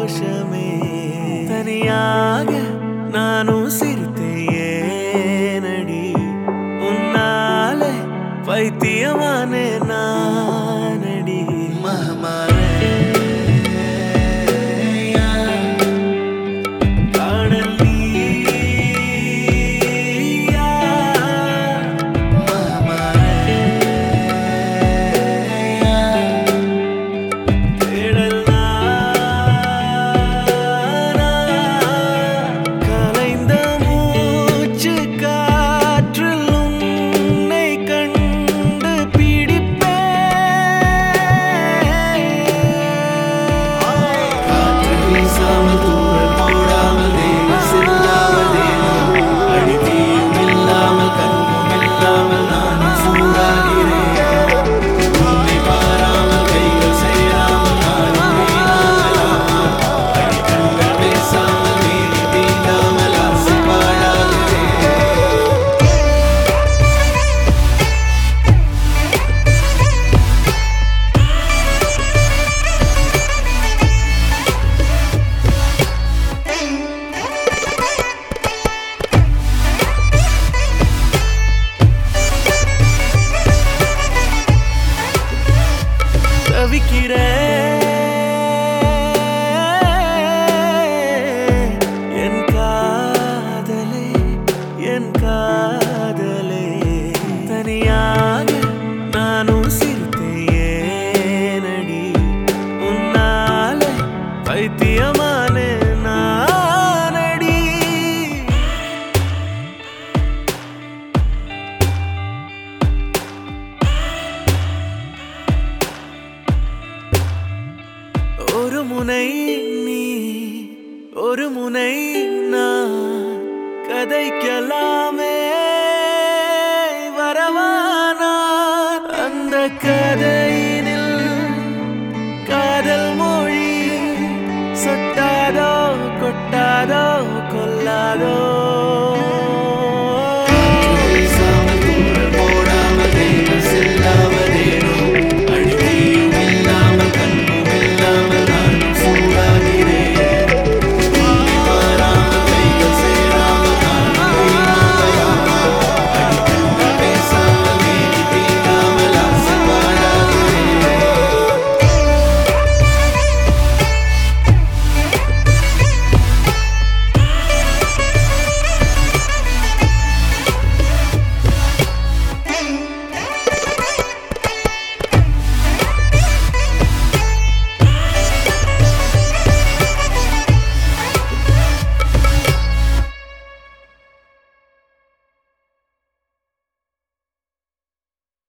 சந்தோஷமே தனியாக நானும் சிரித்தேனடி உன்னாலே பைத்தியமானே நானடி காணல் நீயா தேடல் நானா கலைந்த மூச்சு காற்றில் உன்னை கண்டு பிடிப்பேன் வீசாமல் தூரல் போடாமல் தேவல் செல்லாமல் தேவல் அடித்தீயும் இல்லாமல் கண்ணும் இல்லாமல் நானும் சூடாகிறேன் உன்னை பாராமல் கைகள் சேராமல் நானும் வீணாகலாமா அடிக்கண்கள் பேசாமல் நீதி தீண்டாமல் ஆசை பாழாகிறேன் தவிக்கிறேன் என் காதலே என் காதலே தனியாக நானும் சிரித்தேனடி உன்னால பைத்தியமான நானடி ஒரு முனை நீ ஒரு முனை நான் கதைக்கலாமே வரவானான் அந்த கதை